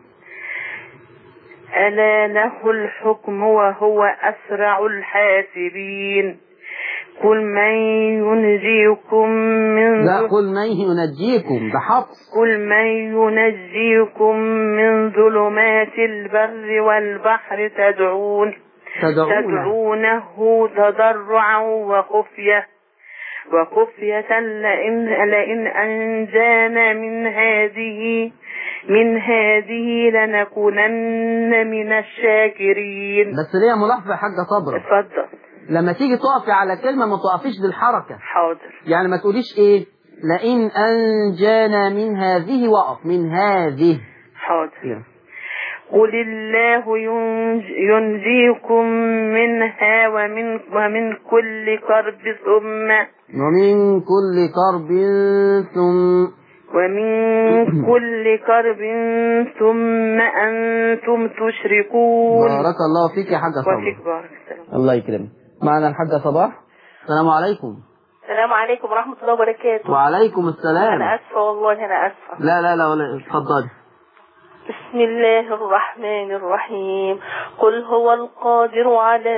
S2: ألا له الحكم وهو أسرع الحاسبين قل من ينجيكم من
S1: لا قل من ينجيكم بحفص
S2: قل من ينجيكم من ظلمات البر والبحر تدعون
S1: تدعونه
S2: تدعونه تضرعا وخفية وخفية لئن, لئن أنجانا من هذه
S6: من هذه لنكونن من الشاكرين
S1: بس ليا ملاحظة يا حاجة صبرا
S6: اتفضل
S1: لما تيجي تقفي على كلمة ما تقفيش بالحركة
S6: حاضر
S1: يعني ما تقوليش ايه لئن أنجانا من هذه وقف من هذه
S6: حاضر
S1: يعني.
S6: قل الله ينج ينجيكم منها ومن ومن كل كرب ثم
S1: ومن كل كرب ثم
S6: ومن كل كرب ثم أنتم تشركون
S1: بارك الله فيك يا حاجة صباح
S6: وفيك بارك السلام
S1: الله يكرمك معنا الحاجة صباح السلام عليكم
S5: السلام عليكم ورحمة الله وبركاته
S1: وعليكم السلام
S5: أنا آسفة والله أنا آسفة
S1: لا لا لا ولا اتفضلي
S5: بسم الله الرحمن الرحيم قل هو القادر على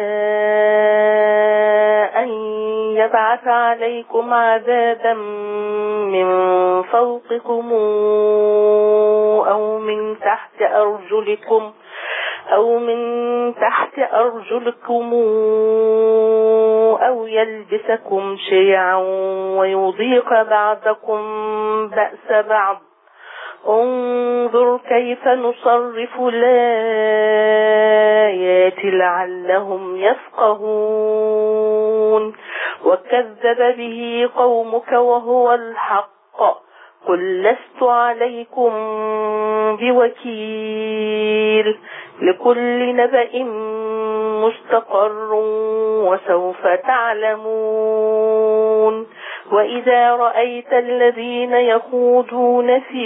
S5: أن يبعث عليكم عذابا من فوقكم أو من تحت أرجلكم أو من تحت أرجلكم أو يلبسكم شيعا ويضيق بعضكم بأس بعض انظر كيف نصرف الآيات لعلهم يفقهون وكذب به قومك وهو الحق قل لست عليكم بوكيل لكل نبأ مستقر وسوف تعلمون وإذا رأيت الذين يخوضون في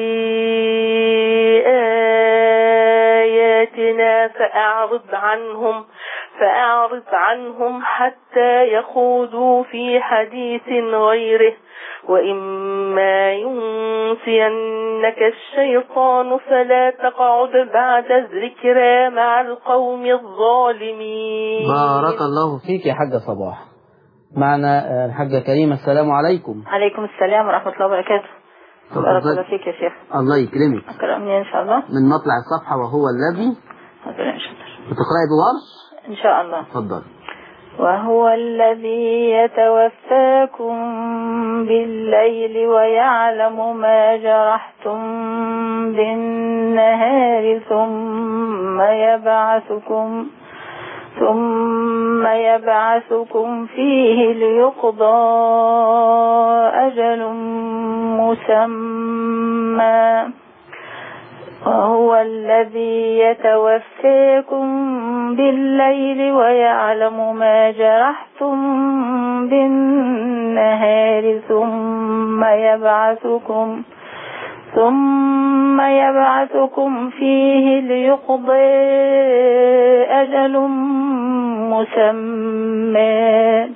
S5: آياتنا فأعرض عنهم فأعرض عنهم حتى يخوضوا في حديث غيره وإما ينسينك الشيطان فلا تقعد بعد الذكرى مع القوم الظالمين
S1: بارك الله فيك يا حاجة صباح معنا آه، الحاجة كريمة السلام عليكم
S4: عليكم السلام ورحمة الله وبركاته بارك الله
S1: تفضل
S4: فيك يا شيخ
S1: الله يكرمك
S4: أكرمني إن شاء الله
S1: من مطلع الصفحة وهو الذي
S4: ربنا إن شاء الله
S1: بتقرأي بورش
S4: إن شاء الله
S1: اتفضل
S4: وهو الذي يتوفاكم بالليل ويعلم ما جرحتم بالنهار ثم يبعثكم ثم يبعثكم فيه ليقضى أجل مسمى وهو الذي يتوفاكم بالليل ويعلم ما جرحتم بالنهار ثم يبعثكم ثم يبعثكم فيه ليقضي أجل مسمى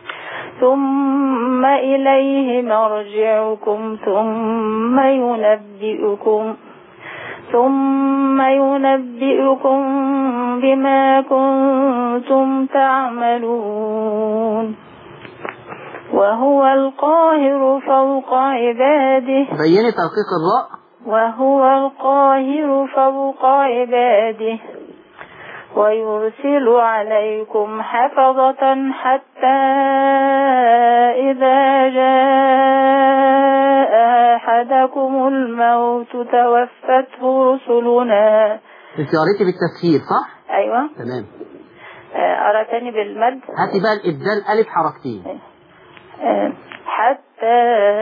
S4: ثم إليه مرجعكم ثم ينبئكم ثم ينبئكم بما كنتم تعملون وهو القاهر فوق عباده
S1: بيني تحقيق الراء
S4: وهو القاهر فوق عباده ويرسل عليكم حفظة حتى إذا جاء أحدكم الموت توفته رسلنا
S1: انت قريتي بالتسهيل صح؟
S4: أيوة
S1: تمام
S4: آه، أرى تاني بالمد
S1: هاتي بقى الإبدال ألف حركتين
S4: آه، حتى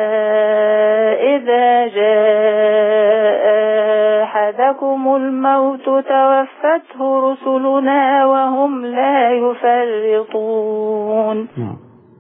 S4: إذا جاء أحدكم الموت توفته رسلنا وهم لا يفرطون
S1: نعم.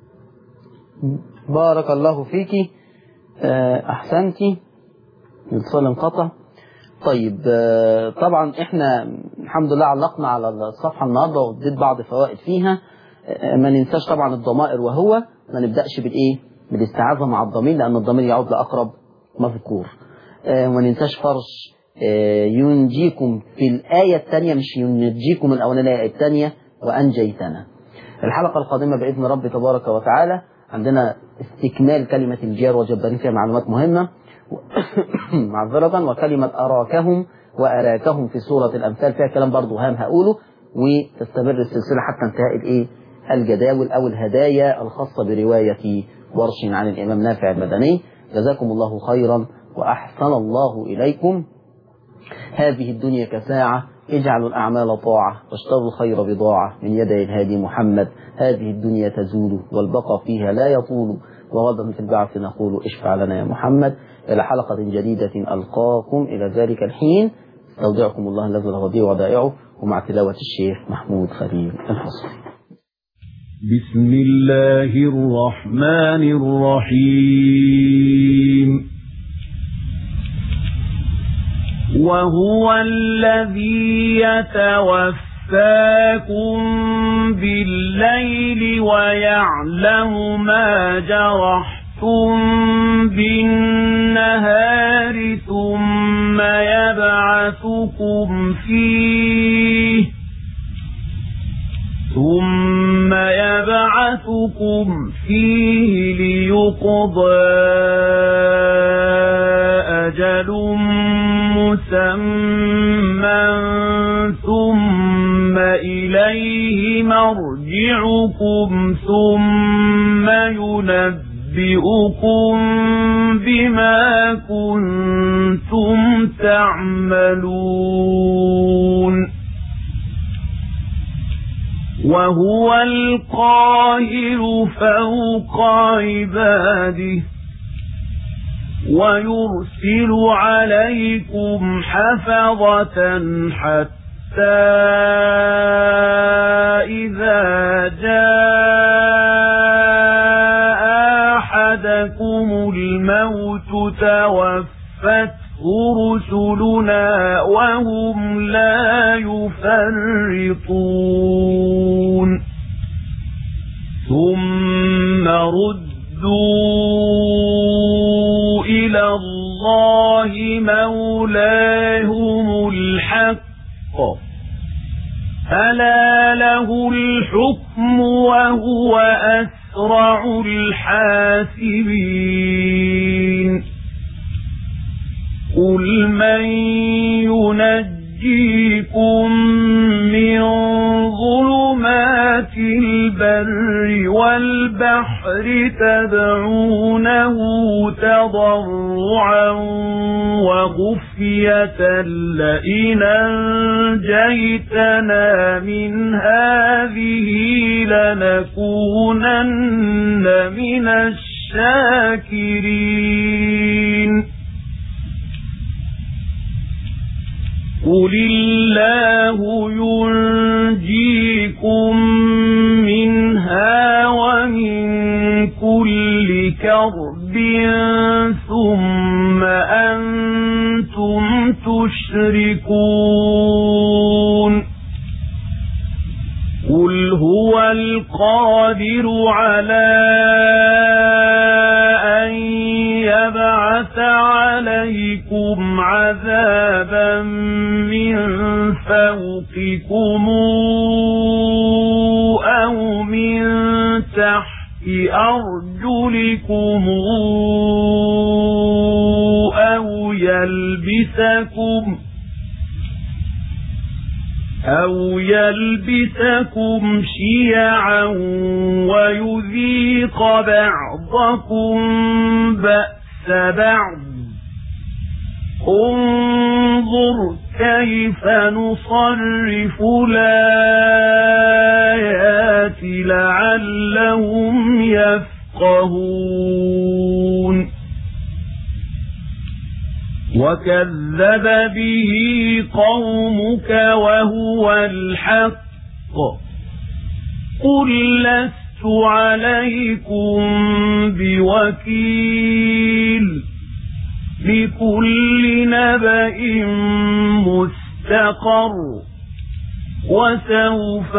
S1: بارك الله فيك آه، أحسنتي الاتصال انقطع طيب آه، طبعا احنا الحمد لله علقنا على الصفحة النهاردة واديت بعض فوائد فيها آه، ما ننساش طبعا الضمائر وهو ما نبدأش بالايه بالاستعاذة مع الضمير لأن الضمير يعود لأقرب مذكور آه، وما ننساش فرش آه، ينجيكم في الآية الثانية مش ينجيكم الأولانية الآية الثانية وأنجيتنا الحلقة القادمة بإذن رب تبارك وتعالى عندنا استكمال كلمة الجار وجبارين فيها معلومات مهمة معذرة وكلمة أراكهم وأراكهم في سورة الأمثال فيها كلام برضو هام هقوله وتستمر السلسلة حتى انتهاء الإيه الجداول أو الهدايا الخاصة برواية ورش عن الإمام نافع المدني جزاكم الله خيرا وأحسن الله إليكم هذه الدنيا كساعة اجعلوا الأعمال طاعة واشتروا الخير بضاعة من يدي الهادي محمد هذه الدنيا تزول والبقى فيها لا يطول وغدا في البعث نقول اشفع لنا يا محمد إلى حلقة جديدة ألقاكم إلى ذلك الحين استودعكم الله الذي لا تضيع ودائعه ومع تلاوة الشيخ محمود خليل الحصري
S7: بسم الله الرحمن الرحيم وهو الذي يتوفاكم بالليل ويعلم ما جرحتم بالنهار ثم يبعثكم فيه ثم يبعثكم فيه ليقضى أجل مسمى ثم إليه مرجعكم ثم ينبئكم بما كنتم تعملون وهو القاهر فوق عباده ويرسل عليكم حفظة حتى إذا جاء أحدكم الموت توفته رسلنا وهم لا يفرطون ثم ردوا إلى الله مولاهم الحق ألا له الحكم وهو أسرع الحاسبين قل من ينجيكم من ظلمات البر والبحر تدعونه تضرعا وخفية لئن أنجيتنا من هذه لنكونن من الشاكرين قل الله ينجيكم منها ومن كل كرب ثم أنتم تشركون قل هو القادر على أن يبعث عليكم عذابا من فوقكم أو من تحت أرجلكم أو يلبسكم أو يلبسكم شيعا ويذيق بعضكم بأس بعض انظر كيف نصرف الآيات لعلهم يفقهون وكذب به قومك وهو الحق قل لست عليكم بوكيل لكل نبأ مستقر وسوف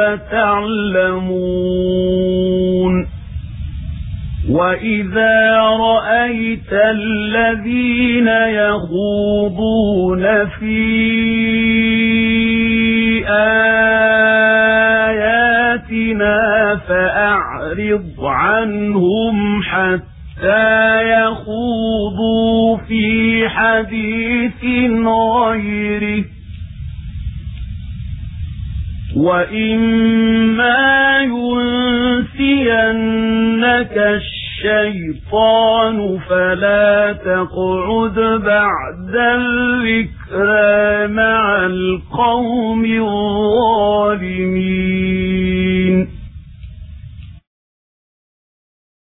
S7: تعلمون وإذا رأيت الذين يخوضون في آياتنا فأعرض عنهم حتى يخوضوا في حديث غيره وإما ينسينك الشيطان فلا تقعد بعد الذكرى مع القوم الظالمين